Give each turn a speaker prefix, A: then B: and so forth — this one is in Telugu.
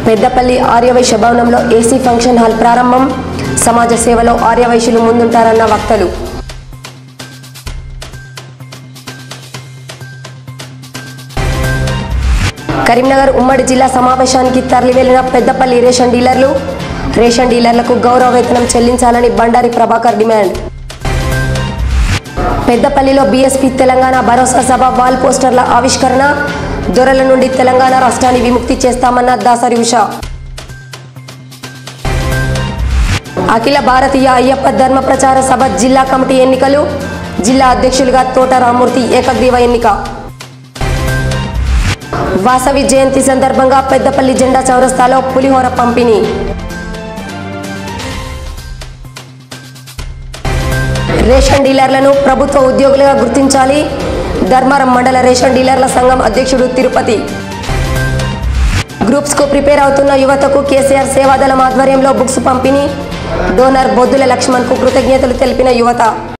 A: పెద్దపల్లి ఆర్యవైశ్య భవనంలో ఏసీ ఫంక్షన్ హాల్ ప్రారంభం సమాజ సేవలో ఆర్యవైశ్యులు ముందుంటారన్న వక్తలు కరీంనగర్ ఉమ్మడి జిల్లా సమావేశానికి తరలివెళ్లిన పెద్దపల్లి రేషన్ డీలర్లు రేషన్ డీలర్లకు గౌరవ వేతనం చెల్లించాలని బండారి ప్రభాకర్ డిమాండ్ పెద్దపల్లిలో బీఎస్పీ తెలంగాణ భరోసా సభ వాల్ పోస్టర్ల ఆవిష్కరణ దొరల నుండి తెలంగాణ రాష్ట్రాన్ని విముక్తి చేస్తామన్న దాసరి ఉష అఖిల భారతీయ అయ్యప్ప ధర్మ ప్రచార సభ జిల్లా కమిటీ ఎన్నికలు జిల్లా అధ్యక్షులుగా తోట రామూర్తి ఏకగ్రీవ ఎన్నిక వాసవి జయంతి సందర్భంగా పెద్దపల్లి జెండా చౌరస్తాలో పులిహోర పంపిణీ రేషన్ డీలర్లను ప్రభుత్వ ఉద్యోగులుగా గుర్తించాలి ధర్మారం మండల రేషన్ డీలర్ల సంఘం అధ్యక్షుడు తిరుపతి గ్రూప్స్ కు ప్రిపేర్ అవుతున్న యువతకు కేసీఆర్ సేవాదళం ఆధ్వర్యంలో బుక్స్ పంపిణీ డోనర్ బొద్దుల లక్ష్మణ్ కు కృతజ్ఞతలు తెలిపిన యువత